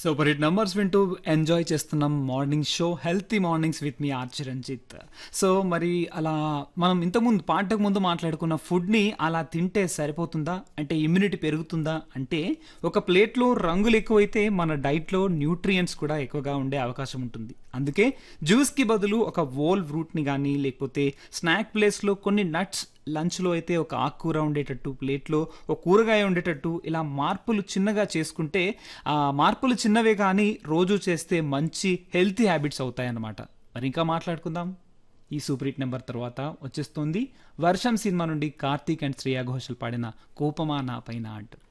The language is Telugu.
సూపర్ హిట్ నంబర్స్ వింటూ ఎంజాయ్ చేస్తున్నాం morning show healthy mornings with me R J Ranjith so మరి అలా మనం ఇంతకుముందు పాటకు ముందు మాట్లాడుకున్న ఫుడ్ని అలా తింటే సరిపోతుందా అంటే ఇమ్యూనిటీ పెరుగుతుందా అంటే ఒక ప్లేట్లో రంగులు ఎక్కువైతే మన డైట్లో న్యూట్రియంట్స్ కూడా ఎక్కువగా ఉండే అవకాశం ఉంటుంది అందుకే జ్యూస్కి బదులు ఒక వోల్ ఫ్రూట్ని కానీ లేకపోతే స్నాక్ ప్లేస్లో కొన్ని నట్స్ లంచ్లో అయితే ఒక ఆకుకూర ఉండేటట్టు ప్లేట్లో ఒక కూరగాయ ఉండేటట్టు ఇలా మార్పులు చిన్నగా చేసుకుంటే ఆ మార్పులు చిన్నవే కానీ రోజు చేస్తే మంచి హెల్తీ హ్యాబిట్స్ అవుతాయన్నమాట మరి ఇంకా మాట్లాడుకుందాం ఈ సూపర్ హిట్ నెంబర్ తర్వాత వచ్చేస్తుంది వర్షం సినిమా నుండి కార్తీక్ అండ్ శ్రేయా ఘోషల్ పాడిన కోపమా నా పైన అంటూ